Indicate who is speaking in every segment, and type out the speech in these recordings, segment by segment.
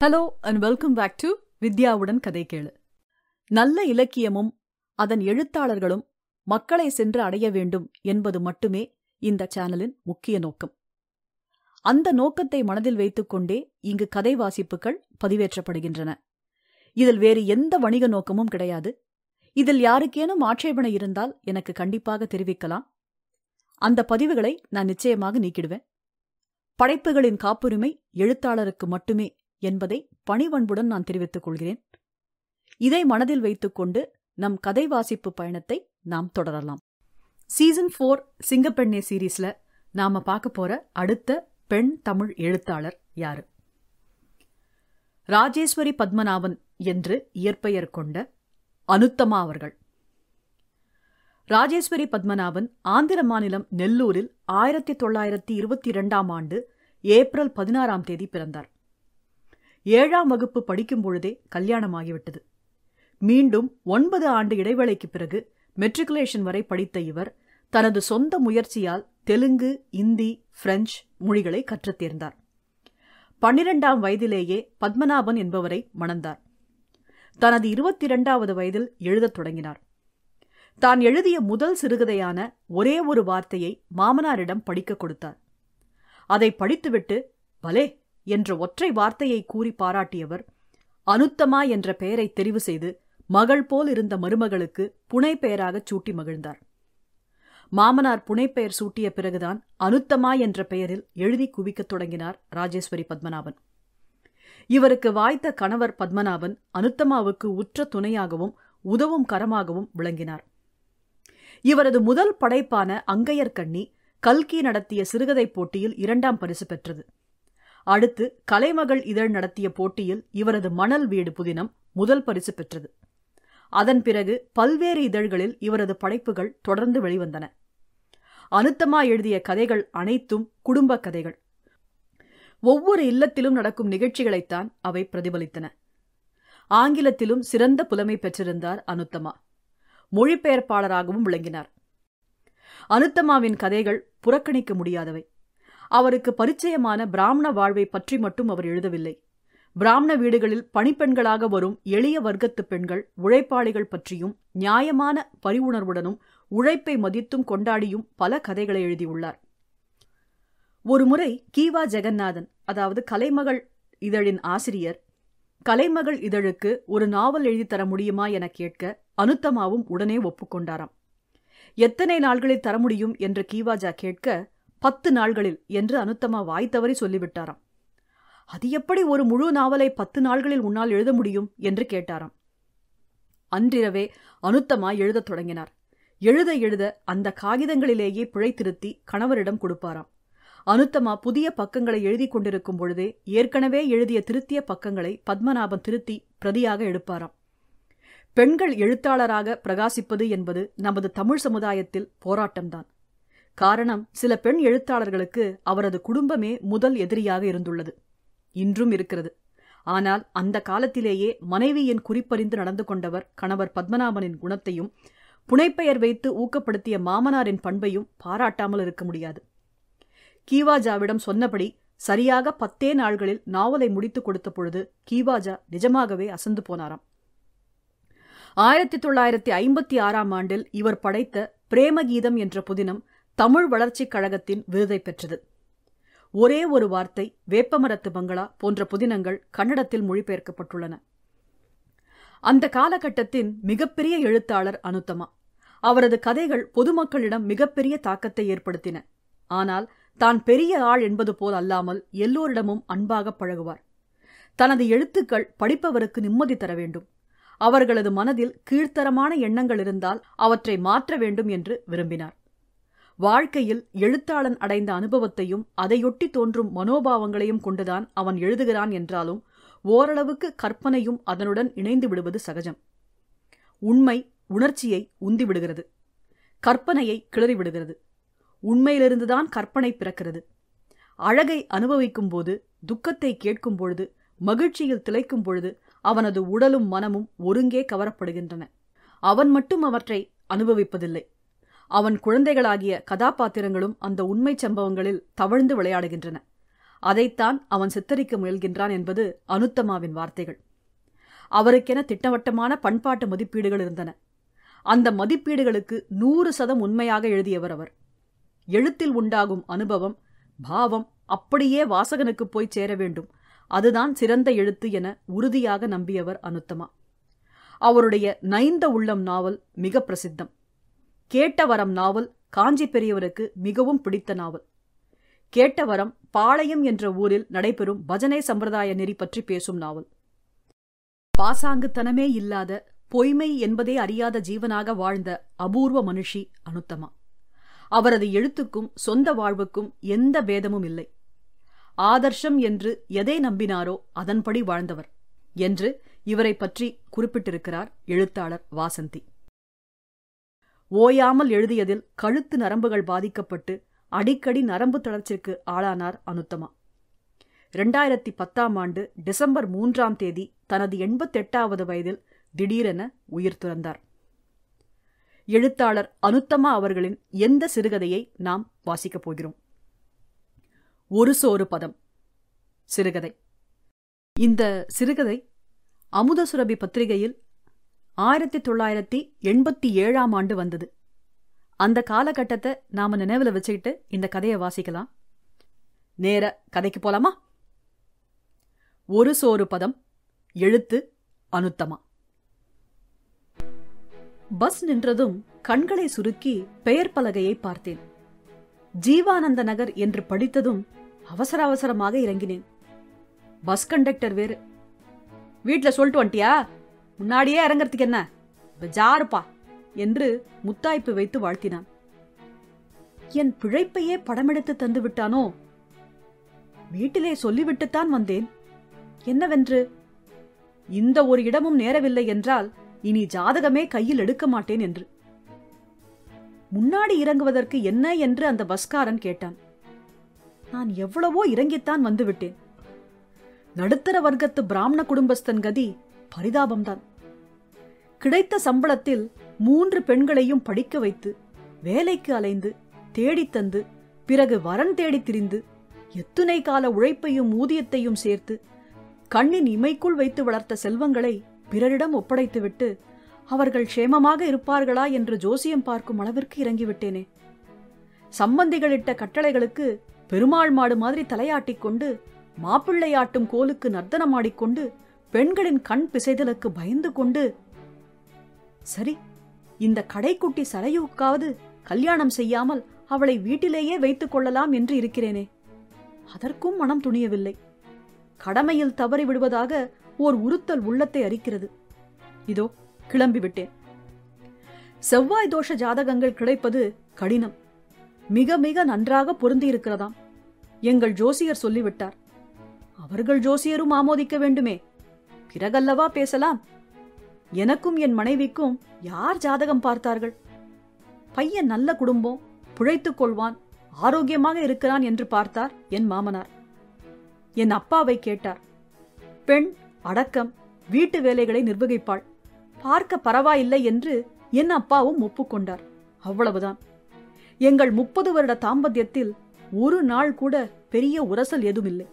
Speaker 1: hello and welcome back to வித்யாவுடன் கதை கேளு நல்ல இலக்கியமும் அதன் எழுத்தாளர்களும் மக்களை சென்று அடைய வேண்டும் என்பது மட்டுமே இந்த சேனலின் முக்கிய நோக்கம் அந்த நோக்கத்தை மனதில் வைத்துக்கொண்டே இங்கு கதை வாசிப்புகள் பதிவேற்றப்படுகின்றன இதில் வேறு எந்த வணிக நோக்கமும் கிடையாது இதில் யாருக்கேனும் ஆட்சேபனை இருந்தால் எனக்கு கண்டிப்பாக தெரிவிக்கலாம் அந்த பதிவுகளை நான் நிச்சயமாக நீக்கிடுவேன் படைப்புகளின் காப்புரிமை எழுத்தாளருக்கு மட்டுமே என்பதை பணிவன்புடன் நான் தெரிவித்துக் கொள்கிறேன் இதை மனதில் வைத்துக்கொண்டு நம் கதை வாசிப்பு பயணத்தை நாம் தொடரலாம் சீசன் ஃபோர் சிங்கப்பெண்ணே சீரீஸ்ல நாம பார்க்க போற அடுத்த பெண் தமிழ் எழுத்தாளர் யாரு ராஜேஸ்வரி பத்மநாபன் என்று இயற்பெயர் கொண்ட அனுத்தமா அவர்கள் ராஜேஸ்வரி பத்மநாபன் ஆந்திர மாநிலம் நெல்லூரில் ஆயிரத்தி தொள்ளாயிரத்தி இருபத்தி இரண்டாம் ஆண்டு ஏப்ரல் பதினாறாம் தேதி பிறந்தார் ஏழாம் வகுப்பு படிக்கும் பொழுதே கல்யாணமாகிவிட்டது மீண்டும் ஒன்பது ஆண்டு இடைவேளைக்கு பிறகு மெட்ரிகுலேஷன் வரை படித்த இவர் தனது சொந்த முயற்சியால் தெலுங்கு இந்தி பிரெஞ்சு மொழிகளை கற்றுத் தேர்ந்தார் பன்னிரெண்டாம் வயதிலேயே பத்மநாபன் என்பவரை மணந்தார் தனது இருபத்தி இரண்டாவது வயதில் எழுதத் தொடங்கினார் தான் எழுதிய முதல் சிறுகதையான ஒரே ஒரு வார்த்தையை மாமனாரிடம் படிக்க கொடுத்தார் அதை படித்துவிட்டு பலே என்ற ஒற்றை வார்த்தையை கூறி பாராட்டியவர் அனுத்தமா என்ற பெயரை தெரிவு செய்து மகள் போல் இருந்த மருமகளுக்கு புனை பெயராகச் சூட்டி மகிழ்ந்தார் மாமனார் புனைப்பெயர் சூட்டிய பிறகுதான் அனுத்தமா என்ற பெயரில் எழுதி குவிக்கத் தொடங்கினார் ராஜேஸ்வரி பத்மநாபன் இவருக்கு வாய்த்த கணவர் பத்மநாபன் அனுத்தமாவுக்கு உற்ற துணையாகவும் உதவும் கரமாகவும் விளங்கினார் இவரது முதல் படைப்பான அங்கையர்கண்ணி கல்கி நடத்திய சிறுகதை போட்டியில் இரண்டாம் பரிசு பெற்றது அடுத்து கலைமகள் இதழ் நடத்திய போட்டியில் இவரது மணல் வீடு புதினம் முதல் பரிசு பெற்றது அதன் பிறகு பல்வேறு இதழ்களில் இவரது படைப்புகள் தொடர்ந்து வெளிவந்தன அனுத்தமா எழுதிய கதைகள் அனைத்தும் குடும்ப கதைகள் ஒவ்வொரு இல்லத்திலும் நடக்கும் நிகழ்ச்சிகளைத்தான் அவை பிரதிபலித்தன ஆங்கிலத்திலும் சிறந்த புலமை பெற்றிருந்தார் அனுத்தமா மொழிபெயர்ப்பாளராகவும் விளங்கினார் அனுத்தமாவின் கதைகள் புறக்கணிக்க முடியாதவை அவருக்கு பரிச்சயமான பிராமண வாழ்வை பற்றி மட்டும் அவர் எழுதவில்லை பிராமண வீடுகளில் பணிப்பெண்களாக வரும் எளிய வர்க்கத்து பெண்கள் உழைப்பாளிகள் பற்றியும் நியாயமான பரிவுணர்வுடனும் உழைப்பை மதித்தும் கொண்டாடியும் பல கதைகளை எழுதியுள்ளார் ஒருமுறை கீவா ஜெகநாதன் அதாவது கலைமகள் இதழின் ஆசிரியர் கலைமகள் இதழுக்கு ஒரு நாவல் எழுதி தர முடியுமா என கேட்க அனுத்தமாவும் உடனே ஒப்புக்கொண்டாராம் எத்தனை நாள்களில் தர முடியும் என்று கீவாஜா கேட்க பத்து நாள்களில் என்று அனுத்தமா வாய் தவறி சொல்லிவிட்டாராம் அது எப்படி ஒரு முழு நாவலை பத்து நாள்களில் உன்னால் எழுத முடியும் என்று கேட்டாராம் அன்றிரவே அனுத்தமா எழுதத் தொடங்கினார் எழுத எழுத அந்த காகிதங்களிலேயே பிழை திருத்தி கணவரிடம் கொடுப்பாராம் அனுத்தமா புதிய பக்கங்களை எழுதி கொண்டிருக்கும் பொழுதே ஏற்கனவே எழுதிய திருத்திய பக்கங்களை பத்மநாபன் திருத்தி பிரதியாக எடுப்பாராம் பெண்கள் எழுத்தாளராக பிரகாசிப்பது என்பது நமது தமிழ் சமுதாயத்தில் போராட்டம்தான் காரணம் சில பெண் எழுத்தாளர்களுக்கு அவரது குடும்பமே முதல் எதிரியாக இருந்துள்ளது இன்றும் இருக்கிறது ஆனால் அந்த காலத்திலேயே மனைவியின் குறிப்பறிந்து நடந்து கொண்டவர் கணவர் பத்மநாபனின் குணத்தையும் புனைப்பெயர் வைத்து ஊக்கப்படுத்திய மாமனாரின் பண்பையும் பாராட்டாமல் இருக்க முடியாது கீவாஜாவிடம் சொன்னபடி சரியாக பத்தே நாள்களில் நாவலை முடித்துக் கொடுத்த பொழுது கீவாஜா நிஜமாகவே அசந்து போனாராம் ஆயிரத்தி தொள்ளாயிரத்தி ஐம்பத்தி ஆறாம் ஆண்டில் இவர் படைத்த பிரேமகீதம் என்ற புதினம் தமிழ் வளர்ச்சிக் கழகத்தின் விருதை பெற்றது ஒரே ஒரு வார்த்தை வேப்பமரத்து பங்களா போன்ற புதினங்கள் கன்னடத்தில் மொழிபெயர்க்கப்பட்டுள்ளன அந்த காலகட்டத்தின் மிகப்பெரிய எழுத்தாளர் அனுத்தமா அவரது கதைகள் பொதுமக்களிடம் மிகப்பெரிய தாக்கத்தை ஏற்படுத்தின ஆனால் தான் பெரிய ஆள் என்பது போல் அல்லாமல் எல்லோரிடமும் அன்பாக பழகுவார் தனது எழுத்துக்கள் படிப்பவருக்கு நிம்மதி தர வேண்டும் அவர்களது மனதில் கீழ்த்தரமான எண்ணங்கள் இருந்தால் அவற்றை மாற்ற வேண்டும் என்று விரும்பினார் வாழ்க்கையில் எழுத்தாளன் அடைந்த அனுபவத்தையும் அதையொட்டி தோன்றும் மனோபாவங்களையும் கொண்டுதான் அவன் எழுதுகிறான் என்றாலும் ஓரளவுக்கு கற்பனையும் அதனுடன் இணைந்து விடுவது சகஜம் உண்மை உணர்ச்சியை உந்திவிடுகிறது கற்பனையை கிளறிவிடுகிறது உண்மையிலிருந்துதான் கற்பனை பிறக்கிறது அழகை அனுபவிக்கும் போது துக்கத்தை கேட்கும் பொழுது மகிழ்ச்சியில் திளைக்கும் பொழுது அவனது உடலும் மனமும் ஒருங்கே கவரப்படுகின்றன அவன் மட்டும் அவற்றை அனுபவிப்பதில்லை அவன் குழந்தைகளாகிய கதாபாத்திரங்களும் அந்த உண்மை சம்பவங்களில் தவழ்ந்து விளையாடுகின்றன அதைத்தான் அவன் சித்தரிக்க முயல்கின்றான் என்பது அனுத்தமாவின் வார்த்தைகள் அவருக்கென திட்டவட்டமான பண்பாட்டு மதிப்பீடுகள் இருந்தன அந்த மதிப்பீடுகளுக்கு நூறு சதம் உண்மையாக எழுதியவர் அவர் எழுத்தில் உண்டாகும் அனுபவம் பாவம் அப்படியே வாசகனுக்கு போய் சேர வேண்டும் அதுதான் சிறந்த எழுத்து என உறுதியாக நம்பியவர் அனுத்தமா அவருடைய நைந்த உள்ளம் நாவல் மிக பிரசித்தம் கேட்டவரம் நாவல் காஞ்சி பெரியவருக்கு மிகவும் பிடித்த நாவல் கேட்டவரம் பாளையம் என்ற ஊரில் நடைபெறும் பஜனை சம்பிரதாய நெறி பற்றி பேசும் நாவல் பாசாங்குத்தனமே இல்லாத பொய்மை என்பதே அறியாத ஜீவனாக வாழ்ந்த அபூர்வ மனுஷி அனுத்தமா அவரது எழுத்துக்கும் சொந்த வாழ்வுக்கும் எந்த பேதமும் இல்லை ஆதர்ஷம் என்று எதை நம்பினாரோ அதன்படி வாழ்ந்தவர் என்று இவரை பற்றி குறிப்பிட்டிருக்கிறார் எழுத்தாளர் வாசந்தி ஓயாமல் எழுதியதில் கழுத்து நரம்புகள் பாதிக்கப்பட்டு அடிக்கடி நரம்பு தளர்ச்சிக்கு ஆளானார் அனுத்தமா இரண்டாயிரத்தி பத்தாம் ஆண்டு டிசம்பர் மூன்றாம் தேதி தனது எண்பத்தெட்டாவது வயதில் திடீரென உயிர் துறந்தார் எழுத்தாளர் அனுத்தமா அவர்களின் எந்த சிறுகதையை நாம் வாசிக்கப் போகிறோம் ஒரு சோறு பதம் சிறுகதை இந்த சிறுகதை அமுதசுரபி பத்திரிகையில் ஆயிரத்தி தொள்ளாயிரத்தி எண்பத்தி ஏழாம் ஆண்டு வந்தது அந்த காலகட்டத்தை நாம நினைவில் வச்சுக்கிட்டு இந்த கதையை வாசிக்கலாம் நேர கதைக்கு போலாமா ஒரு சோறு பதம் எழுத்து அனுத்தமா பஸ் நின்றதும் கண்களை சுருக்கி பெயர் பலகையை பார்த்தேன் ஜீவானந்த நகர் என்று படித்ததும் அவசர அவசரமாக இறங்கினேன் பஸ் கண்டக்டர் வேறு வீட்ல சொல்லிட்டு வந்துட்டியா முன்னாடியே இறங்கறதுக்கு என்ன ஜாருப்பா என்று முத்தாய்ப்பு வைத்து வாழ்த்தினான் என் பிழைப்பையே படமெடுத்து தந்து விட்டானோ வீட்டிலே சொல்லிவிட்டுத்தான் வந்தேன் என்னவென்று இந்த ஒரு இடமும் நேரவில்லை என்றால் இனி ஜாதகமே கையில் எடுக்க மாட்டேன் என்று முன்னாடி இறங்குவதற்கு என்ன என்று அந்த பஸ்காரன் கேட்டான் நான் எவ்வளவோ இறங்கித்தான் வந்துவிட்டேன் நடுத்தர வர்க்கத்து பிராமண குடும்பஸ்தன் கதி பரிதாபம்தான் கிடைத்த சம்பளத்தில் மூன்று பெண்களையும் படிக்க வைத்து வேலைக்கு அலைந்து தேடித் தந்து பிறகு வரன் தேடித் திரிந்து எத்துணை கால உழைப்பையும் ஊதியத்தையும் சேர்த்து கண்ணின் இமைக்குள் வைத்து வளர்த்த செல்வங்களை பிறரிடம் ஒப்படைத்துவிட்டு அவர்கள் க்ஷேமமாக இருப்பார்களா என்று ஜோசியம் பார்க்கும் அளவிற்கு இறங்கிவிட்டேனே சம்பந்திகளிட்ட கட்டளைகளுக்கு பெருமாள் மாடு மாதிரி தலையாட்டிக் கொண்டு மாப்பிள்ளையாட்டும் கோலுக்கு நர்த்தனமாடிக்கொண்டு பெண்களின் கண் பிசைதலுக்கு பயந்து கொண்டு சரி இந்த கடைக்குட்டி சரையுக்காவது கல்யாணம் செய்யாமல் அவளை வீட்டிலேயே வைத்துக் கொள்ளலாம் என்று இருக்கிறேனே அதற்கும் மனம் துணியவில்லை கடமையில் தவறி விடுவதாக ஓர் உறுத்தல் உள்ளத்தை அரிக்கிறது இதோ கிளம்பி விட்டேன் செவ்வாய் தோஷ ஜாதகங்கள் கிடைப்பது கடினம் மிக மிக நன்றாக பொருந்தியிருக்கிறதாம் எங்கள் ஜோசியர் சொல்லிவிட்டார் அவர்கள் ஜோசியரும் ஆமோதிக்க வேண்டுமே பிறகல்லவா பேசலாம் எனக்கும் என் மனைவிக்கும் யார் ஜாதகம் பார்த்தார்கள் பையன் நல்ல குடும்பம் பிழைத்துக் கொள்வான் ஆரோக்கியமாக இருக்கிறான் என்று பார்த்தார் என் மாமனார் என் அப்பாவை கேட்டார் பெண் அடக்கம் வீட்டு வேலைகளை நிர்வகிப்பாள் பார்க்க பரவாயில்லை என்று என் அப்பாவும் ஒப்புக்கொண்டார் அவ்வளவுதான் எங்கள் முப்பது வருட தாம்பத்தியத்தில் ஒரு நாள் கூட பெரிய உரசல் எதுவுமில்லை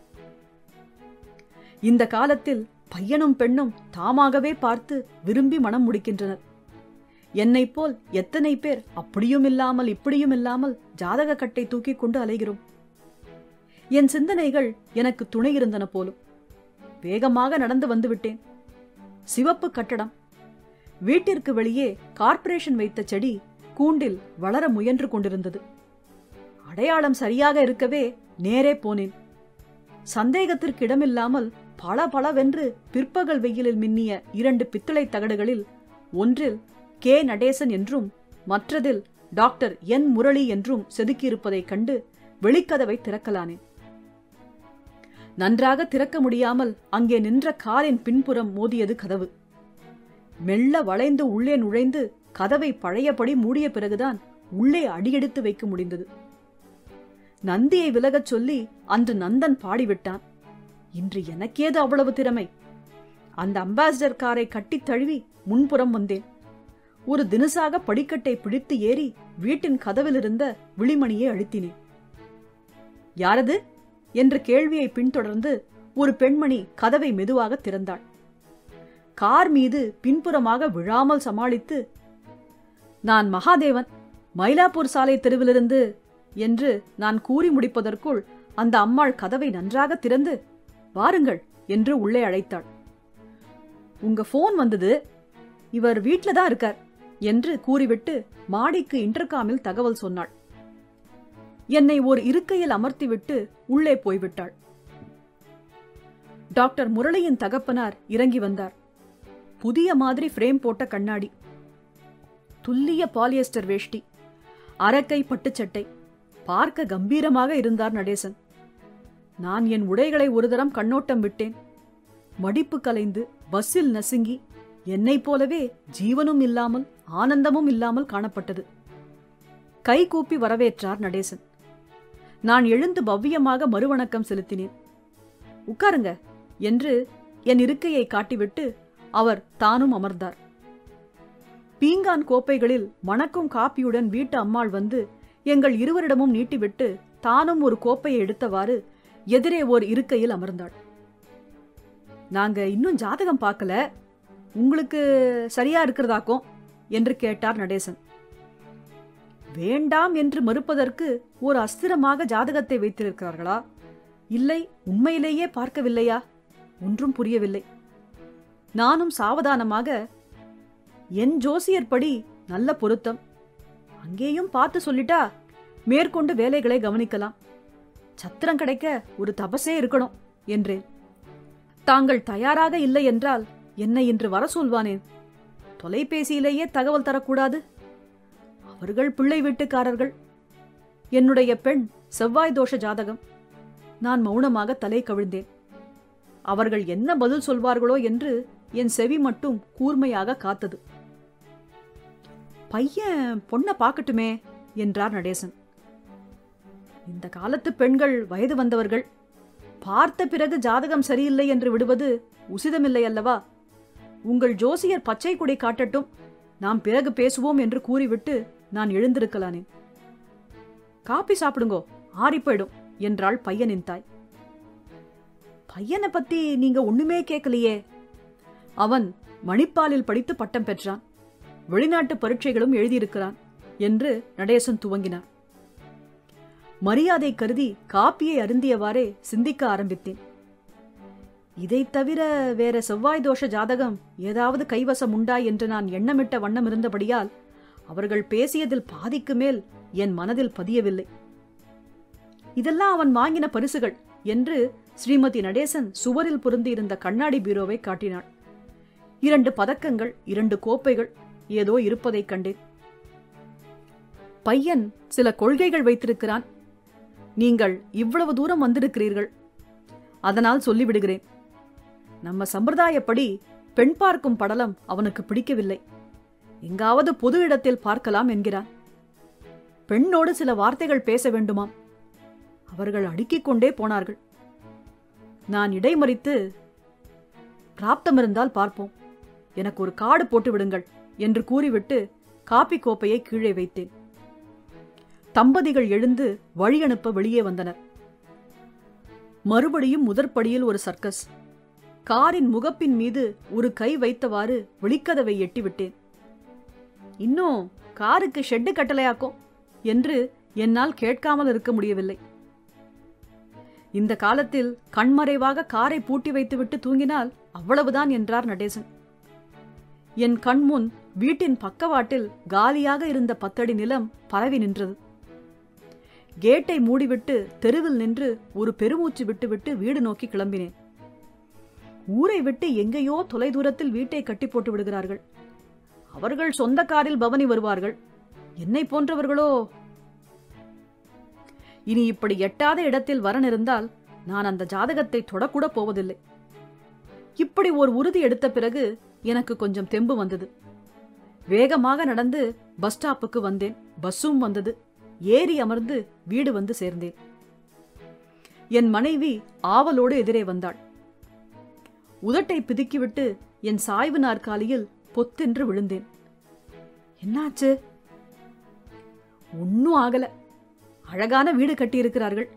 Speaker 1: இந்த காலத்தில் பையனும் பெண்ணும் தாமாகவே பார்த்து விரும்பி மனம் முடிக்கின்றனர் என்னைப் போல் எத்தனை பேர் அப்படியும் இல்லாமல் இப்படியும் இல்லாமல் ஜாதக கட்டை தூக்கிக் கொண்டு அலைகிறோம் என் சிந்தனைகள் எனக்கு துணை இருந்தன போலும் வேகமாக நடந்து வந்துவிட்டேன் சிவப்பு கட்டடம் வீட்டிற்கு வெளியே கார்ப்பரேஷன் வைத்த செடி கூண்டில் வளர முயன்று கொண்டிருந்தது அடையாளம் சரியாக இருக்கவே நேரே போனேன் சந்தேகத்திற்கு இடமில்லாமல் பல பலவென்று பிற்பகல் வெயிலில் மின்னிய இரண்டு பித்தளை தகடுகளில் ஒன்றில் கே நடேசன் என்றும் மற்றதில் டாக்டர் என் முரளி என்றும் செதுக்கியிருப்பதைக் கண்டு வெளிக்கதவை திறக்கலானேன் நன்றாக திறக்க முடியாமல் அங்கே நின்ற காரின் பின்புறம் மோதியது கதவு மெல்ல வளைந்து உள்ளே நுழைந்து கதவை பழையபடி மூடிய பிறகுதான் உள்ளே அடியெடுத்து வைக்க முடிந்தது நந்தியை விலகச் சொல்லி அன்று நந்தன் பாடிவிட்டான் இன்று எனக்கேது அவ்வளவு திறமை அந்த அம்பாசிடர் காரை கட்டித் தழுவி முன்புறம் வந்தேன் ஒரு தினசாக படிக்கட்டை பிடித்து ஏறி வீட்டின் கதவிலிருந்த விழிமணியை அழுத்தினேன் யாரது என்ற கேள்வியை பின்தொடர்ந்து ஒரு பெண்மணி கதவை மெதுவாக திறந்தாள் கார் மீது பின்புறமாக விழாமல் சமாளித்து நான் மகாதேவன் மயிலாப்பூர் சாலை தெருவிலிருந்து என்று நான் கூறி முடிப்பதற்குள் அந்த அம்மாள் கதவை நன்றாக திறந்து வாருங்கள் என்று உள்ளே அழைத்தாள் உங்க போன் வந்தது இவர் வீட்ல தான் இருக்கார் என்று கூறிவிட்டு மாடிக்கு இன்டர்காமில் தகவல் சொன்னாள் என்னை ஒரு இருக்கையில் அமர்த்திவிட்டு உள்ளே போய்விட்டாள் டாக்டர் முரளியின் தகப்பனார் இறங்கி வந்தார் புதிய மாதிரி ஃப்ரேம் போட்ட கண்ணாடி துல்லிய பாலியஸ்டர் வேஷ்டி அரக்கை பட்டுச்சட்டை பார்க்க கம்பீரமாக இருந்தார் நடேசன் நான் என் உடைகளை ஒரு தரம் கண்ணோட்டம் விட்டேன் மடிப்பு கலைந்து பஸ்ஸில் நசுங்கி என்னைப் போலவே ஜீவனும் இல்லாமல் ஆனந்தமும் இல்லாமல் காணப்பட்டது கை கூப்பி வரவேற்றார் நடேசன் நான் எழுந்து பவ்யமாக மறுவணக்கம் செலுத்தினேன் உட்காருங்க என்று என் இருக்கையை காட்டிவிட்டு அவர் தானும் அமர்ந்தார் பீங்கான் கோப்பைகளில் மணக்கும் காப்பியுடன் வீட்டு அம்மாள் வந்து எங்கள் இருவரிடமும் நீட்டிவிட்டு தானும் ஒரு கோப்பையை எடுத்தவாறு எதிரே ஓர் இருக்கையில் அமர்ந்தாள் நாங்க இன்னும் ஜாதகம் பார்க்கல உங்களுக்கு சரியா இருக்கிறதாக்கும் என்று கேட்டார் நடேசன் வேண்டாம் என்று மறுப்பதற்கு ஒரு அஸ்திரமாக ஜாதகத்தை வைத்திருக்கிறார்களா இல்லை உண்மையிலேயே பார்க்கவில்லையா ஒன்றும் புரியவில்லை நானும் சாவதானமாக என் ஜோசியர்படி நல்ல பொருத்தம் அங்கேயும் பார்த்து சொல்லிட்டா மேற்கொண்டு வேலைகளை கவனிக்கலாம் சத்திரம் கிடைக்க ஒரு தபசே இருக்கணும் என்றேன் தாங்கள் தயாராக இல்லை என்றால் என்னை இன்று வர சொல்வானேன் தொலைபேசியிலேயே தகவல் தரக்கூடாது அவர்கள் பிள்ளை வீட்டுக்காரர்கள் என்னுடைய பெண் செவ்வாய் தோஷ ஜாதகம் நான் மௌனமாக தலை கவிழ்ந்தேன் அவர்கள் என்ன பதில் சொல்வார்களோ என்று என் செவி மட்டும் கூர்மையாக காத்தது பையன் பொண்ணை பார்க்கட்டுமே என்றார் நடேசன் இந்த காலத்து பெண்கள் வயது வந்தவர்கள் பார்த்த பிறகு ஜாதகம் சரியில்லை என்று விடுவது உசிதமில்லை அல்லவா உங்கள் ஜோசியர் பச்சை கொடி காட்டட்டும் நாம் பிறகு பேசுவோம் என்று கூறிவிட்டு நான் எழுந்திருக்கலானேன் காப்பி சாப்பிடுங்கோ ஆறிப் போயிடும் என்றாள் பையனின் தாய் பையனை பத்தி நீங்க ஒண்ணுமே கேட்கலையே அவன் மணிப்பாலில் படித்து பட்டம் பெற்றான் வெளிநாட்டு பரீட்சைகளும் எழுதியிருக்கிறான் என்று நடேசன் துவங்கினார் மரியாதை கருதி காப்பியை அருந்தியவாறே சிந்திக்க ஆரம்பித்தேன் இதைத் தவிர வேற செவ்வாய் தோஷ ஜாதகம் ஏதாவது கைவசம் உண்டா என்று நான் எண்ணமிட்ட வண்ணம் இருந்தபடியால் அவர்கள் பேசியதில் பாதிக்கு மேல் என் மனதில் பதியவில்லை இதெல்லாம் அவன் வாங்கின பரிசுகள் என்று ஸ்ரீமதி நடேசன் சுவரில் பொருந்தியிருந்த கண்ணாடி பீரோவை காட்டினாள் இரண்டு பதக்கங்கள் இரண்டு கோப்பைகள் ஏதோ இருப்பதைக் கண்டேன் பையன் சில கொள்கைகள் வைத்திருக்கிறான் நீங்கள் இவ்வளவு தூரம் வந்திருக்கிறீர்கள் அதனால் சொல்லிவிடுகிறேன் நம்ம சம்பிரதாயப்படி பெண் பார்க்கும் படலம் அவனுக்கு பிடிக்கவில்லை எங்காவது பொது இடத்தில் பார்க்கலாம் என்கிறான் பெண்ணோடு சில வார்த்தைகள் பேச வேண்டுமாம் அவர்கள் அடுக்கிக் கொண்டே போனார்கள் நான் இடைமறித்து பிராப்தம் இருந்தால் பார்ப்போம் எனக்கு ஒரு கார்டு போட்டு விடுங்கள் என்று கூறிவிட்டு காப்பி கோப்பையை கீழே வைத்தேன் தம்பதிகள் எழுந்து வழியனுப்ப வெளியே வந்தனர் மறுபடியும் முதற்படியில் ஒரு சர்க்கஸ் காரின் முகப்பின் மீது ஒரு கை வைத்தவாறு வெளிக்கதவை எட்டிவிட்டேன் இன்னும் காருக்கு ஷெட்டு கட்டளையாக்கும் என்று என்னால் கேட்காமல் இருக்க முடியவில்லை இந்த காலத்தில் கண்மறைவாக காரை பூட்டி வைத்துவிட்டு தூங்கினால் அவ்வளவுதான் என்றார் நடேசன் என் கண்முன் வீட்டின் பக்கவாட்டில் காலியாக இருந்த பத்தடி நிலம் பரவி நின்றது கேட்டை மூடிவிட்டு தெருவில் நின்று ஒரு பெருமூச்சு விட்டுவிட்டு வீடு நோக்கி கிளம்பினேன் ஊரை விட்டு எங்கேயோ தொலைதூரத்தில் வீட்டை கட்டி போட்டு விடுகிறார்கள் அவர்கள் சொந்த காரில் பவனி வருவார்கள் என்னை போன்றவர்களோ இனி இப்படி எட்டாத இடத்தில் வரன் இருந்தால் நான் அந்த ஜாதகத்தை தொடக்கூட போவதில்லை இப்படி ஒரு உறுதி எடுத்த பிறகு எனக்கு கொஞ்சம் தெம்பு வந்தது வேகமாக நடந்து பஸ் ஸ்டாப்புக்கு வந்தேன் பஸ்ஸும் வந்தது ஏறி அமர்ந்து வீடு வந்து சேர்ந்தேன் என் மனைவி ஆவலோடு எதிரே வந்தாள் உதட்டை பிதுக்கிவிட்டு என் சாய்வு நாற்காலியில் பொத்தென்று விழுந்தேன் என்னாச்சு ஒன்னும் ஆகல அழகான வீடு கட்டியிருக்கிறார்கள்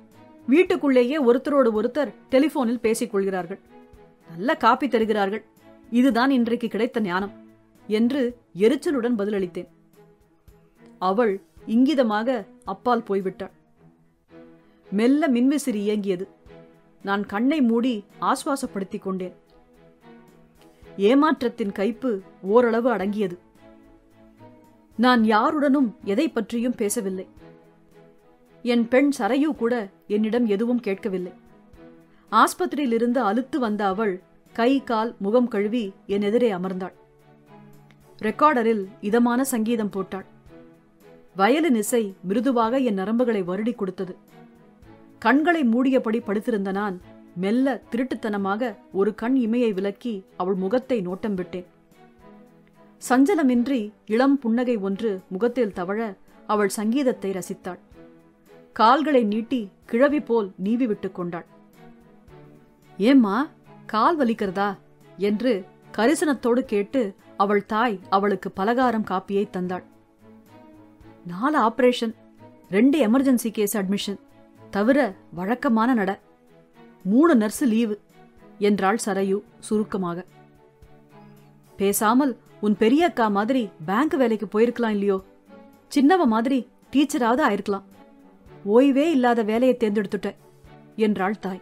Speaker 1: வீட்டுக்குள்ளேயே ஒருத்தரோடு ஒருத்தர் டெலிபோனில் பேசிக் கொள்கிறார்கள் நல்ல காப்பி தருகிறார்கள் இதுதான் இன்றைக்கு கிடைத்த ஞானம் என்று எரிச்சலுடன் பதிலளித்தேன் அவள் இங்கிதமாக அப்பால் போய்விட்டாள் மெல்ல மின்விசிறி இயங்கியது நான் கண்ணை மூடி ஆசுவாசப்படுத்திக் கொண்டேன் ஏமாற்றத்தின் கைப்பு ஓரளவு அடங்கியது நான் யாருடனும் எதை பற்றியும் பேசவில்லை என் பெண் சரையு கூட என்னிடம் எதுவும் கேட்கவில்லை ஆஸ்பத்திரியிலிருந்து அலுத்து வந்த அவள் கை கால் முகம் கழுவி என் எதிரே அமர்ந்தாள் ரெக்கார்டரில் இதமான சங்கீதம் போட்டாள் வயலின் இசை மிருதுவாக என் நரம்புகளை வருடி கொடுத்தது கண்களை மூடியபடி படுத்திருந்த நான் மெல்ல திருட்டுத்தனமாக ஒரு கண் இமையை விலக்கி அவள் முகத்தை நோட்டம் விட்டேன் சஞ்சலமின்றி இளம் புன்னகை ஒன்று முகத்தில் தவழ அவள் சங்கீதத்தை ரசித்தாள் கால்களை நீட்டி கிழவி போல் நீவி விட்டுக் கொண்டாள் ஏம்மா கால் வலிக்கிறதா என்று கரிசனத்தோடு கேட்டு அவள் தாய் அவளுக்கு பலகாரம் காப்பியை தந்தாள் நாலு ஆபரேஷன் ரெண்டு எமர்ஜென்சி கேஸ் அட்மிஷன் தவிர வழக்கமான நட மூணு நர்ஸு லீவு என்றாள் சரையு சுருக்கமாக பேசாமல் உன் பெரிய அக்கா மாதிரி பேங்க் வேலைக்கு போயிருக்கலாம் இல்லையோ சின்னவ மாதிரி டீச்சராவது ஆயிருக்கலாம் ஓய்வே இல்லாத வேலையை தேர்ந்தெடுத்துட்ட என்றாள் தாய்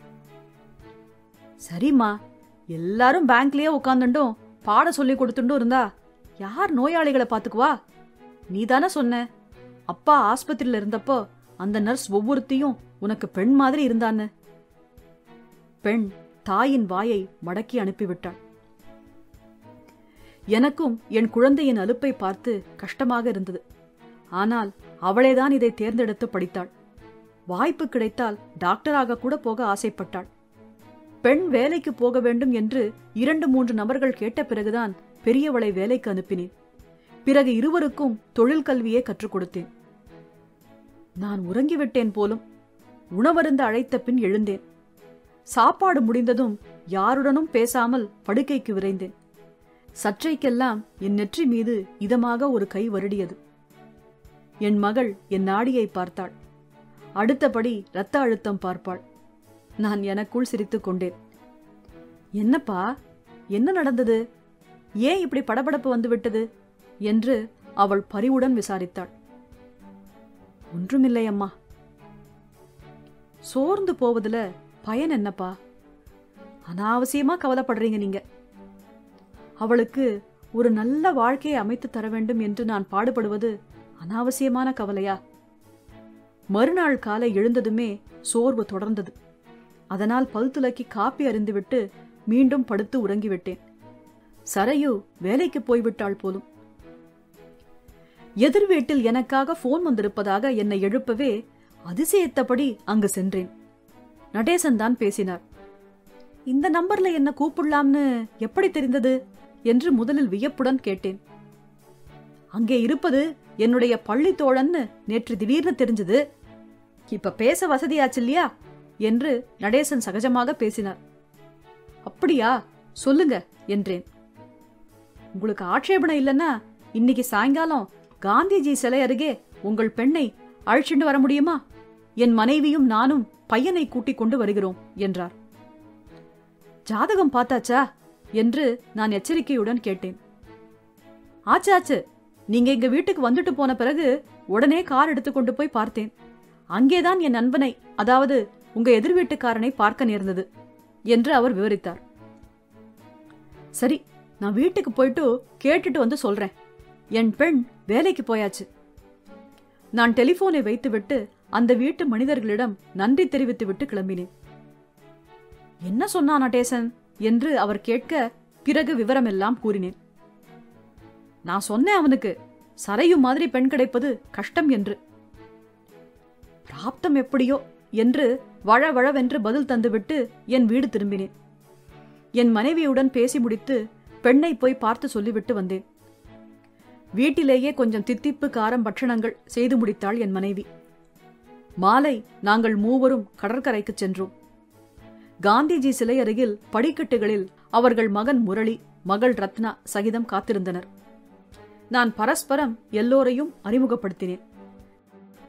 Speaker 1: சரிம்மா எல்லாரும் பேங்க்லயே உட்காந்துட்டும் பாடம் சொல்லி கொடுத்துட்டும் இருந்தா யார் நோயாளிகளை பாத்துக்குவா நீ தானே சொன்ன அப்பா ஆஸ்பத்திரியில இருந்தப்போ அந்த நர்ஸ் ஒவ்வொருத்தையும் உனக்கு பெண் மாதிரி இருந்தான்னு பெண் தாயின் வாயை மடக்கி அனுப்பிவிட்டாள் எனக்கும் என் குழந்தையின் அலுப்பை பார்த்து கஷ்டமாக இருந்தது ஆனால் அவளேதான் இதை தேர்ந்தெடுத்து படித்தாள் வாய்ப்பு கிடைத்தால் டாக்டராக கூட போக ஆசைப்பட்டாள் பெண் வேலைக்கு போக வேண்டும் என்று இரண்டு மூன்று நபர்கள் கேட்ட பிறகுதான் பெரியவளை வேலைக்கு அனுப்பினேன் பிறகு இருவருக்கும் தொழில் கல்வியே கற்றுக் கொடுத்தேன் நான் உறங்கிவிட்டேன் போலும் உணவருந்த அழைத்த பின் எழுந்தேன் சாப்பாடு முடிந்ததும் யாருடனும் பேசாமல் படுக்கைக்கு விரைந்தேன் சற்றைக்கெல்லாம் என் நெற்றி மீது இதமாக ஒரு கை வருடியது என் மகள் என் நாடியை பார்த்தாள் அடுத்தபடி இரத்த அழுத்தம் பார்ப்பாள் நான் எனக்குள் சிரித்துக் கொண்டேன் என்னப்பா என்ன நடந்தது ஏன் இப்படி படபடப்பு வந்துவிட்டது என்று அவள் பரிவுடன் விசாரித்தாள் ஒன்றுமில்லை அம்மா சோர்ந்து போவதுல பயன் என்னப்பா அனாவசியமா கவலைப்படுறீங்க நீங்க அவளுக்கு ஒரு நல்ல வாழ்க்கையை அமைத்து தர வேண்டும் என்று நான் பாடுபடுவது அனாவசியமான கவலையா மறுநாள் காலை எழுந்ததுமே சோர்வு தொடர்ந்தது அதனால் பல் துலக்கி காப்பி அறிந்துவிட்டு மீண்டும் படுத்து உறங்கிவிட்டேன் சரையு வேலைக்கு போய்விட்டாள் போலும் எதிர் வீட்டில் எனக்காக போன் வந்திருப்பதாக என்னை எழுப்பவே அதிசயத்தபடி அங்கு சென்றேன் நடேசன் தான் பேசினார் இந்த நம்பர்ல என்ன கூப்பிடலாம்னு எப்படி தெரிந்தது என்று முதலில் வியப்புடன் கேட்டேன் அங்கே இருப்பது என்னுடைய பள்ளி தோழன்னு நேற்று திடீர்னு தெரிஞ்சது இப்ப பேச வசதியாச்சு இல்லையா என்று நடேசன் சகஜமாக பேசினார் அப்படியா சொல்லுங்க என்றேன் உங்களுக்கு ஆட்சேபணம் இல்லைன்னா இன்னைக்கு சாயங்காலம் காந்திஜி சிலை அருகே உங்கள் பெண்ணை அழைச்சிட்டு வர முடியுமா என் மனைவியும் நானும் பையனை கூட்டிக் கொண்டு வருகிறோம் என்றார் ஜாதகம் பார்த்தாச்சா என்று நான் எச்சரிக்கையுடன் கேட்டேன் ஆச்சு ஆச்சு நீங்க எங்க வீட்டுக்கு வந்துட்டு போன பிறகு உடனே கார் எடுத்துக்கொண்டு போய் பார்த்தேன் அங்கேதான் என் நண்பனை அதாவது உங்க எதிர் வீட்டுக்காரனை பார்க்க நேர்ந்தது என்று அவர் விவரித்தார் சரி நான் வீட்டுக்கு போயிட்டு கேட்டுட்டு வந்து சொல்றேன் என் பெண் வேலைக்கு போயாச்சு நான் டெலிபோனை வைத்துவிட்டு அந்த வீட்டு மனிதர்களிடம் நன்றி தெரிவித்துவிட்டு கிளம்பினேன் என்ன சொன்னான் நடேசன் என்று அவர் கேட்க பிறகு விவரமெல்லாம் கூறினேன் நான் சொன்னேன் அவனுக்கு சரையு மாதிரி பெண் கிடைப்பது கஷ்டம் என்று பிராப்தம் எப்படியோ என்று வழ வழவென்று பதில் தந்துவிட்டு என் வீடு திரும்பினேன் என் மனைவியுடன் பேசி முடித்து பெண்ணை போய் பார்த்து சொல்லிவிட்டு வந்தேன் வீட்டிலேயே கொஞ்சம் தித்திப்பு காரம் பட்சணங்கள் செய்து முடித்தாள் என் மனைவி மாலை நாங்கள் மூவரும் கடற்கரைக்கு சென்றோம் காந்திஜி சிலை அருகில் படிக்கட்டுகளில் அவர்கள் மகன் முரளி மகள் ரத்னா சகிதம் காத்திருந்தனர் நான் பரஸ்பரம் எல்லோரையும் அறிமுகப்படுத்தினேன்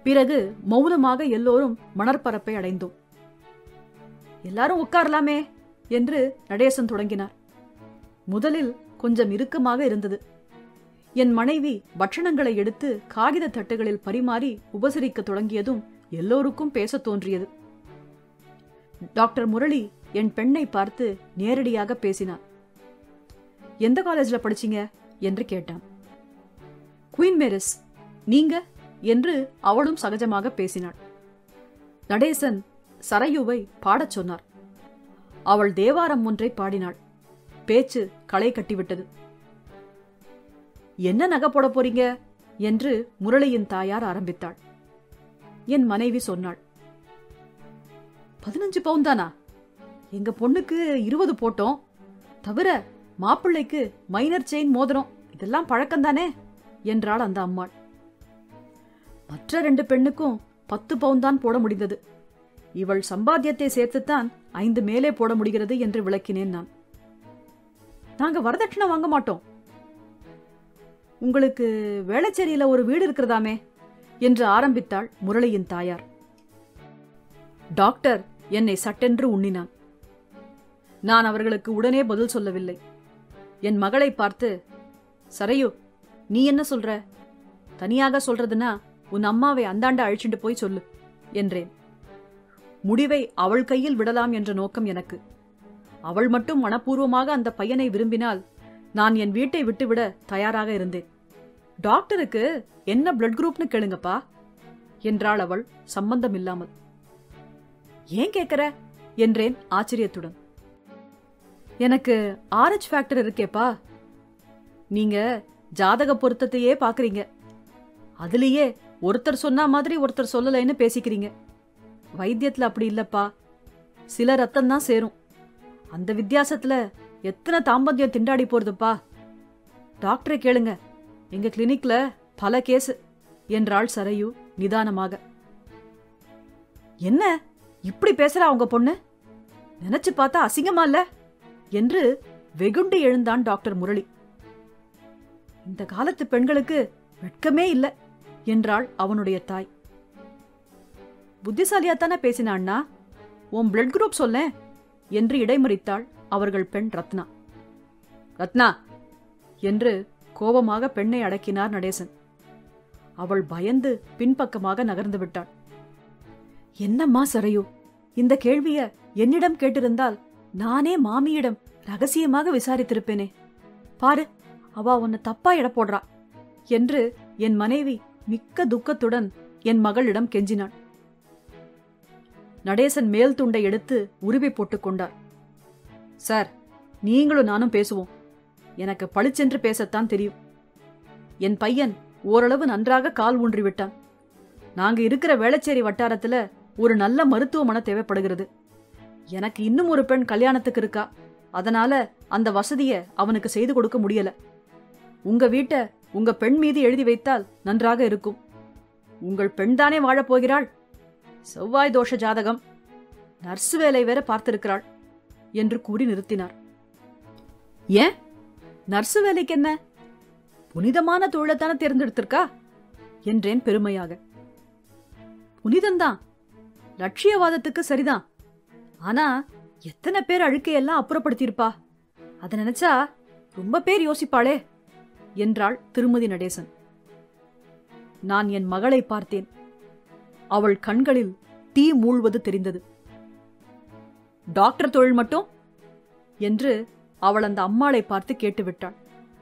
Speaker 1: பிறகு மௌனமாக எல்லோரும் மணற்பரப்பை அடைந்தோம் எல்லாரும் உட்காரலாமே என்று நடேசன் தொடங்கினார் முதலில் கொஞ்சம் இறுக்கமாக இருந்தது என் மனைவி பட்சணங்களை எடுத்து காகித தட்டுகளில் பரிமாறி உபசரிக்க தொடங்கியதும் எல்லோருக்கும் பேசத் தோன்றியது டாக்டர் முரளி என் பெண்ணை பார்த்து நேரடியாக பேசினார் எந்த காலேஜ்ல படிச்சீங்க என்று கேட்டான் குயின் மேரிஸ் நீங்க என்று அவளும் சகஜமாக பேசினாள் நடேசன் சரையுவை பாடச் சொன்னார் அவள் தேவாரம் ஒன்றை பாடினாள் பேச்சு களை கட்டிவிட்டது என்ன நகை போட போறீங்க என்று முரளியின் தாயார் ஆரம்பித்தாள் என் மனைவி சொன்னாள் பதினஞ்சு பவுன் தானா எங்க பொண்ணுக்கு இருபது போட்டோம் தவிர மாப்பிள்ளைக்கு மைனர் செயின் மோதிரம் இதெல்லாம் பழக்கம்தானே என்றாள் அந்த அம்மாள் மற்ற ரெண்டு பெண்ணுக்கும் பத்து பவுன் தான் போட முடிந்தது இவள் சம்பாத்தியத்தை சேர்த்துத்தான் ஐந்து மேலே போட முடிகிறது என்று விளக்கினேன் நான் நாங்க வரதட்சணை வாங்க மாட்டோம் உங்களுக்கு வேளச்சேரியில ஒரு வீடு இருக்கிறதாமே என்று ஆரம்பித்தாள் முரளியின் தாயார் டாக்டர் என்னை சட்டென்று உண்ணினான் நான் அவர்களுக்கு உடனே பதில் சொல்லவில்லை என் மகளை பார்த்து சரையு நீ என்ன சொல்ற தனியாக சொல்றதுன்னா உன் அம்மாவை அந்தாண்ட அழிச்சுட்டு போய் சொல்லு என்றேன் முடிவை அவள் கையில் விடலாம் என்ற நோக்கம் எனக்கு அவள் மட்டும் மனப்பூர்வமாக அந்த பையனை விரும்பினால் நான் என் வீட்டை விட்டுவிட தயாராக இருந்தேன் டாக்டருக்கு என்ன பிளட் குரூப்னு கேளுங்கப்பா என்றாள் அவள் சம்பந்தம் இல்லாமல் ஏன் கேக்குற என்றேன் ஆச்சரியத்துடன் எனக்கு ஆர்ஹெச் ஃபேக்டர் இருக்கேப்பா நீங்க ஜாதக பொருத்தத்தையே பாக்குறீங்க அதுலயே ஒருத்தர் சொன்ன மாதிரி ஒருத்தர் சொல்லலைன்னு பேசிக்கிறீங்க வைத்தியத்துல அப்படி இல்லப்பா சில ரத்தம் தான் சேரும் அந்த வித்தியாசத்துல எத்தனை தாம்பத்தியம் திண்டாடி போறதுப்பா டாக்டரை கேளுங்க எங்க கிளினிக்ல பல கேஸ் என்றாள் சரையு நிதானமாக என்ன இப்படி பேசுறா உங்க பொண்ணு நினைச்சு பார்த்தா அசிங்கமா இல்ல என்று வெகுண்டு எழுந்தான் டாக்டர் முரளி இந்த காலத்து பெண்களுக்கு வெட்கமே இல்ல என்றாள் அவனுடைய தாய் புத்திசாலியா தானே பேசினான்னா உன் பிளட் குரூப் சொல்லேன் என்று இடைமறித்தாள் அவர்கள் பெண் ரத்னா ரத்னா என்று கோபமாக பெண்ணை அடக்கினார் நடேசன் அவள் பயந்து பின்பக்கமாக நகர்ந்து விட்டாள் என்னம்மா சரையு இந்த கேள்விய என்னிடம் கேட்டிருந்தால் நானே மாமியிடம் ரகசியமாக விசாரித்திருப்பேனே பாரு அவ உன்னை தப்பா எடை போடுறா என்று என் மனைவி மிக்க துக்கத்துடன் என் மகளிடம் கெஞ்சினாள் நடேசன் மேல் துண்டை எடுத்து உருவி போட்டுக் கொண்டார் சார் நீங்களும் நானும் பேசுவோம் எனக்கு பளிச்சென்று பேசத்தான் தெரியும் என் பையன் ஓரளவு நன்றாக கால் ஊன்றி விட்டான் நாங்க இருக்கிற வேளச்சேரி வட்டாரத்துல ஒரு நல்ல மருத்துவமனை தேவைப்படுகிறது எனக்கு இன்னும் ஒரு பெண் கல்யாணத்துக்கு இருக்கா அதனால அந்த வசதிய அவனுக்கு செய்து கொடுக்க முடியல உங்க வீட்டை உங்க பெண் மீது எழுதி வைத்தால் நன்றாக இருக்கும் உங்கள் பெண் தானே வாழப் போகிறாள் செவ்வாய் தோஷ ஜாதகம் நர்ஸ் வேலை வேற பார்த்திருக்கிறாள் என்று கூறி நிறுத்தினார் ஏன் நர்ஸ் வேலைக்கு என்ன புனிதமான தொழிலைத்தானே தேர்ந்தெடுத்திருக்கா என்றேன் பெருமையாக புனிதம்தான் லட்சியவாதத்துக்கு சரிதான் ஆனா எத்தனை பேர் அழுக்கையெல்லாம் அப்புறப்படுத்தியிருப்பா அதை நினைச்சா ரொம்ப பேர் யோசிப்பாளே என்றாள் திருமதி நடேசன் நான் என் மகளை பார்த்தேன் அவள் கண்களில் தீ மூழ்வது தெரிந்தது டாக்டர் தொழில் மட்டும் என்று அவள் அந்த அம்மாளை பார்த்து கேட்டுவிட்டாள்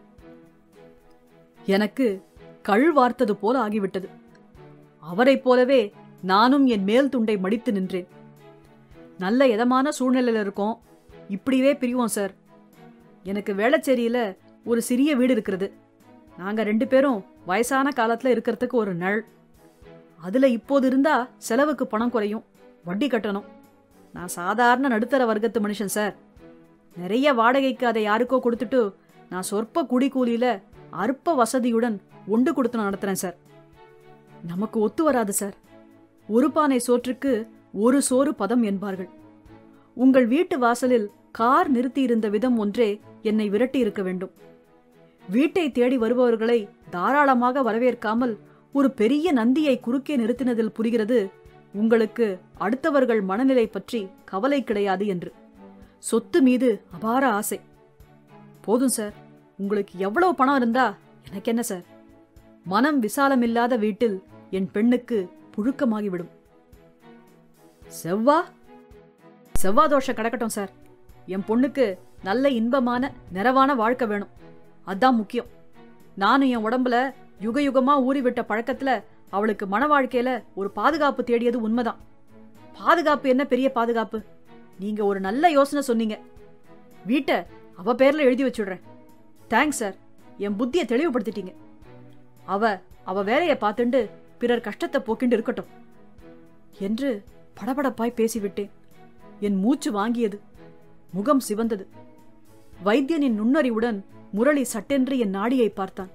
Speaker 1: எனக்கு கள் வார்த்தது போல ஆகிவிட்டது அவரைப் போலவே நானும் என் மேல் துண்டை மடித்து நின்றேன் நல்ல இதமான சூழ்நிலையில இருக்கோம் இப்படியே பிரிவோம் சார் எனக்கு வேளச்சேரியில ஒரு சிறிய வீடு இருக்கிறது நாங்க ரெண்டு பேரும் வயசான காலத்துல இருக்கிறதுக்கு ஒரு நள் அதுல இப்போது இருந்தா செலவுக்கு பணம் குறையும் வட்டி கட்டணும் நான் சாதாரண நடுத்தர வர்க்கத்து மனுஷன் சார் நிறைய வாடகைக்கு அதை யாருக்கோ கொடுத்துட்டு நான் சொற்ப குடி கூலியில அற்ப வசதியுடன் ஒண்டு கொடுத்து நடத்துறேன் சார் நமக்கு ஒத்து வராது சார் ஒரு பானை சோற்றுக்கு ஒரு சோறு பதம் என்பார்கள் உங்கள் வீட்டு வாசலில் கார் நிறுத்தியிருந்த விதம் ஒன்றே என்னை விரட்டி இருக்க வேண்டும் வீட்டை தேடி வருபவர்களை தாராளமாக வரவேற்காமல் ஒரு பெரிய நந்தியை குறுக்கே நிறுத்தினதில் புரிகிறது உங்களுக்கு அடுத்தவர்கள் மனநிலை பற்றி கவலை கிடையாது என்று சொத்து மீது அபார ஆசை போதும் சார் உங்களுக்கு எவ்வளவு பணம் இருந்தா எனக்கு என்ன சார் மனம் விசாலமில்லாத வீட்டில் என் பெண்ணுக்கு புழுக்கமாகிவிடும் செவ்வா செவ்வா தோஷம் கிடக்கட்டும் சார் என் பொண்ணுக்கு நல்ல இன்பமான நிறைவான வாழ்க்கை வேணும் அதான் முக்கியம் நானும் என் உடம்புல யுக யுகமா ஊறிவிட்ட பழக்கத்துல அவளுக்கு மன வாழ்க்கையில ஒரு பாதுகாப்பு தேடியது உண்மைதான் பாதுகாப்பு என்ன பெரிய பாதுகாப்பு நீங்க ஒரு நல்ல யோசனை சொன்னீங்க வீட்டை அவ பேர்ல எழுதி வச்சுடுறேன் தேங்க்ஸ் சார் என் புத்தியை தெளிவுபடுத்திட்டீங்க அவ அவ வேலையை பார்த்துண்டு பிறர் கஷ்டத்தை போக்கிண்டு இருக்கட்டும் என்று படபடப்பாய் பேசிவிட்டேன் என் மூச்சு வாங்கியது முகம் சிவந்தது வைத்தியனின் நுண்ணறிவுடன் முரளி சட்டென்று என் நாடியை பார்த்தான்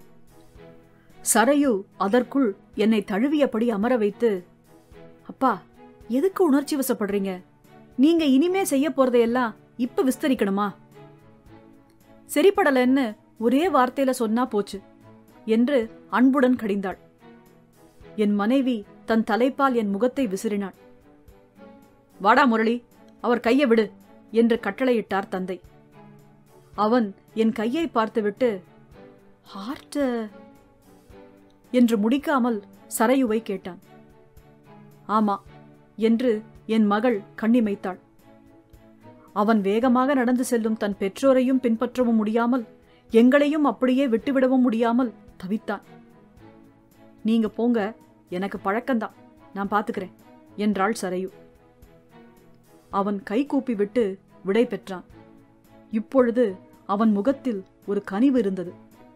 Speaker 1: சரையு அதற்குள் என்னை தழுவியபடி அமர வைத்து அப்பா எதுக்கு உணர்ச்சி வசப்படுறீங்க நீங்க இனிமே செய்ய போறதையெல்லாம் இப்ப விஸ்தரிக்கணுமா சரிப்படலன்னு ஒரே வார்த்தையில சொன்னா போச்சு என்று அன்புடன் கடிந்தாள் என் மனைவி தன் தலைப்பால் என் முகத்தை விசிறினாள் வாடா முரளி அவர் கையை விடு என்று கட்டளையிட்டார் தந்தை அவன் என் கையை பார்த்துவிட்டு ஹார்ட் என்று முடிக்காமல் சரையுவை கேட்டான் ஆமா என்று என் மகள் கண்ணிமைத்தாள் அவன் வேகமாக நடந்து செல்லும் தன் பெற்றோரையும் பின்பற்றவும் முடியாமல் எங்களையும் அப்படியே விட்டுவிடவும் முடியாமல் தவித்தான் நீங்க போங்க எனக்கு பழக்கம்தான் நான் பாத்துக்கிறேன் என்றாள் சரையு அவன் கை கூப்பி விட்டு விடை பெற்றான் இப்பொழுது அவன் முகத்தில் ஒரு கனிவு இருந்தது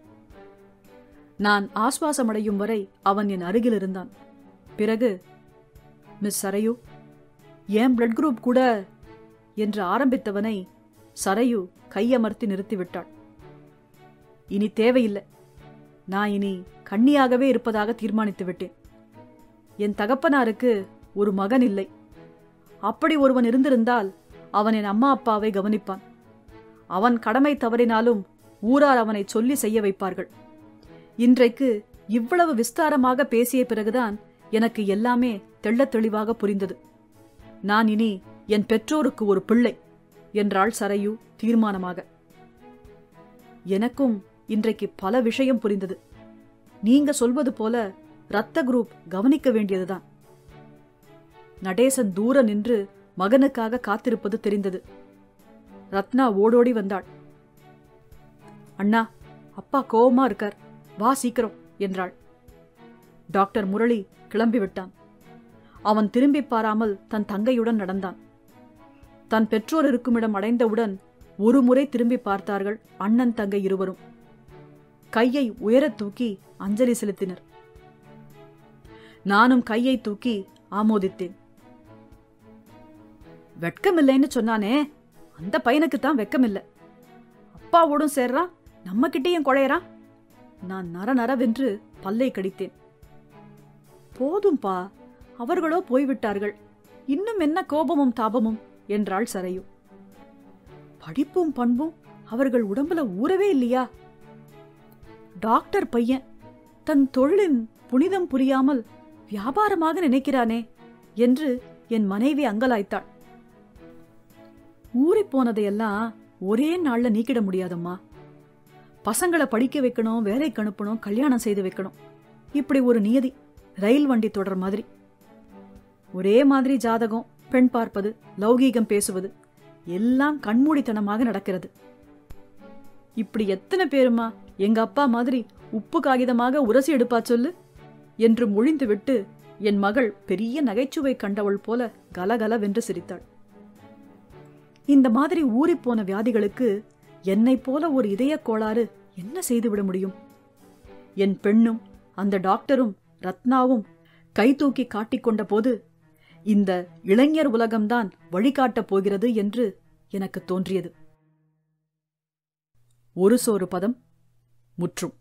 Speaker 1: நான் ஆஸ்வாசமடையும் வரை அவன் என் அருகில் இருந்தான் பிறகு மிஸ் சரையு ஏன் பிளட் குரூப் கூட என்று ஆரம்பித்தவனை சரையு கையமர்த்தி நிறுத்திவிட்டாள் இனி தேவையில்லை நான் இனி கண்ணியாகவே இருப்பதாக தீர்மானித்து விட்டேன் என் தகப்பனாருக்கு ஒரு மகன் இல்லை அப்படி ஒருவன் இருந்திருந்தால் அவன் என் அம்மா அப்பாவை கவனிப்பான் அவன் கடமை தவறினாலும் ஊரார் அவனை சொல்லி செய்ய வைப்பார்கள் இன்றைக்கு இவ்வளவு விஸ்தாரமாக பேசிய பிறகுதான் எனக்கு எல்லாமே தெள்ளத் தெளிவாக புரிந்தது நான் இனி என் பெற்றோருக்கு ஒரு பிள்ளை என்றாள் சரையு தீர்மானமாக எனக்கும் இன்றைக்கு பல விஷயம் புரிந்தது நீங்க சொல்வது போல ரத்த குரூப் கவனிக்க வேண்டியதுதான் நடேசன் தூர நின்று மகனுக்காக காத்திருப்பது தெரிந்தது ரத்னா ஓடோடி வந்தாள் அண்ணா அப்பா கோவமா இருக்கார் வா சீக்கிரம் என்றாள் டாக்டர் முரளி கிளம்பிவிட்டான் அவன் திரும்பி பாராமல் தன் தங்கையுடன் நடந்தான் தன் பெற்றோர் இருக்குமிடம் அடைந்தவுடன் ஒரு முறை திரும்பி பார்த்தார்கள் அண்ணன் தங்கை இருவரும் கையை உயரத் தூக்கி அஞ்சலி செலுத்தினர் நானும் கையை தூக்கி ஆமோதித்தேன் வெட்கமில்லைன்னு சொன்னானே அந்த பையனுக்கு தான் வெக்கமில்லை அப்பாவோடும் சேர்றான் நம்ம கிட்டேயும் குழையறான் நான் நர நரவென்று பல்லை கடித்தேன் போதும்பா அவர்களோ போய்விட்டார்கள் இன்னும் என்ன கோபமும் தாபமும் என்றாள் சரையு படிப்பும் பண்பும் அவர்கள் உடம்புல ஊறவே இல்லையா டாக்டர் பையன் தன் தொழிலின் புனிதம் புரியாமல் வியாபாரமாக நினைக்கிறானே என்று என் மனைவி அங்கலாய்த்தாள் ஊறிப் போனதையெல்லாம் ஒரே நாள்ல நீக்கிட முடியாதம்மா பசங்களை படிக்க வைக்கணும் வேலைக்கு அனுப்பணும் கல்யாணம் செய்து வைக்கணும் இப்படி ஒரு நியதி ரயில் வண்டி தொடர் மாதிரி ஒரே மாதிரி ஜாதகம் பெண் பார்ப்பது லௌகீகம் பேசுவது எல்லாம் கண்மூடித்தனமாக நடக்கிறது இப்படி எத்தனை பேருமா எங்க அப்பா மாதிரி உப்பு காகிதமாக உரசி எடுப்பா சொல்லு என்று மொழிந்துவிட்டு என் மகள் பெரிய நகைச்சுவை கண்டவள் போல கலகலவென்று சிரித்தாள் இந்த மாதிரி ஊறிப்போன வியாதிகளுக்கு என்னைப் போல ஒரு இதயக் கோளாறு என்ன செய்துவிட முடியும் என் பெண்ணும் அந்த டாக்டரும் ரத்னாவும் கை தூக்கி காட்டிக்கொண்ட போது இந்த இளைஞர் உலகம்தான் வழிகாட்டப் போகிறது என்று எனக்கு தோன்றியது ஒரு சோறு பதம் முற்றும்